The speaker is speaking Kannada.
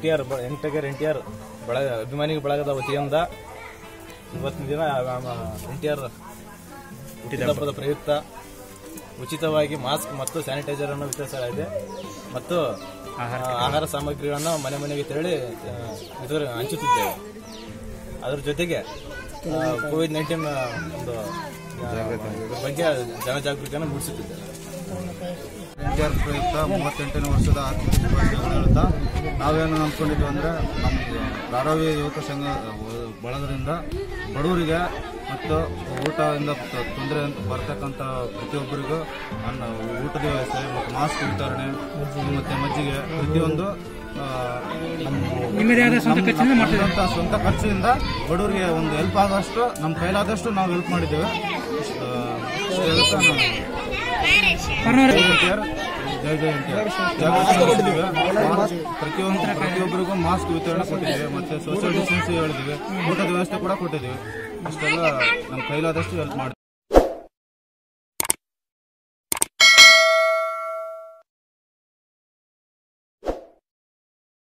T R young tiger N T R ಬಳಗ ಅಭಿಮಾನಿ ಬಳಗದ ವತಿಯಿಂದ ಇವತ್ತಿನ ದಿನ ಎನ್ ಟಿ ಆರ್ ಹುಟ್ಟಿದಬ್ಬದ ಪ್ರಯುಕ್ತ ಉಚಿತವಾಗಿ ಮಾಸ್ಕ್ ಮತ್ತು ಸ್ಯಾನಿಟೈಸರ್ ಅನ್ನು ವಿತರಿಸಲಾಗಿದೆ ಮತ್ತು ಆ, ಆಹಾರ ಸಾಮಗ್ರಿಗಳನ್ನು ಮನೆ ಮನೆಗೆ ತೆರಳಿ ಆ, ಇದು ಹಂಚುತ್ತಿದ್ದೇವೆ ಅದರ ಜೊತೆಗೆ ಕೋವಿಡ್ ನೈನ್ಟೀನ್ ಒಂದು ಆ, ಇದ್ರ ಬಗ್ಗೆ ಜನಜಾಗೃತಿಯನ್ನು ಮೂಡಿಸುತ್ತಿದ್ದೇವೆ ಎನ್ಟಿಆರ್ ಪ್ರಯುಕ್ತ ಮೂವತ್ತೆಂಟನೇ ವರ್ಷದ ಆರ್ಥಿಕ ಶುಭಾಶಯಗಳು ಹೇಳ್ತಾ ನಾವೇನು ಅಂದ್ಕೊಂಡಿದ್ವಿ ಅಂದರೆ ನಮ್ಮ ಧಾರಾವಿ ಯುವಕ ಸಂಘ ಬಳಗದಿಂದ ಬಡವರಿಗೆ ಮತ್ತು ಊಟದಿಂದ ತ- ತೊಂದರೆ ಅಂತ ಬರ್ತಕ್ಕಂಥ ಪ್ರತಿಯೊಬ್ಬರಿಗೂ ಅನ್ನ ಊಟದ ವ್ಯವಸ್ಥೆ ಮತ್ತು ಮಾಸ್ಕ್ ವಿತರಣೆ ಮತ್ತು ಮಜ್ಜಿಗೆ ಪ್ರತಿಯೊಂದು ಆ, ನಮ್ಮ ನಮ್ಮ- ನಮ್ಮಂಥ ಸ್ವಂತ ಖರ್ಚಿನಿಂದ ಬಡವರಿಗೆ ಒಂದು ಹೆಲ್ಪ್ ಆದಷ್ಟು ನಮ್ಮ ಕೈಲಾದಷ್ಟು ನಾವು ಹೆಲ್ಪ್ ಮಾಡಿದ್ದೇವೆ ಇಷ್ಟು, ಇಷ್ಟು ಹೇಳ್ತಾ ನಾನು ಜೈ ಎನ್ಟಿಆರ್, ಜೈ ಜೈ ಎನ್ಟಿಆರ್. ಜಾಗೃತಿ ಮೂಡಿಸಿದ್ದೀವಿ. ಮಾಸ್ಕ್ ಪ್ರತಿಯೊಂದು ಪ್ರತಿಯೊಬ್ಬರಿಗೂ ಮಾಸ್ಕ್ ವಿತರಣೆ ಕೊಟ್ಟಿದ್ದೀವಿ ಮತ್ತೆ ಸೋಷಿಯಲ್ ಡಿಸ್ಟೆನ್ಸ್ ಹೇಳಿದ್ದೀವಿ ಊಟದ ವ್ಯವಸ್ಥೆ ಕೂಡ ಕೊಟ್ಟಿದ್ದೀವಿ ಇಷ್ಟೆಲ್ಲ ನಮ್ಮ ಕೈಲಾದಷ್ಟು ಹೆಲ್ಪ್ ಮಾಡಿದ್ದೀವಿ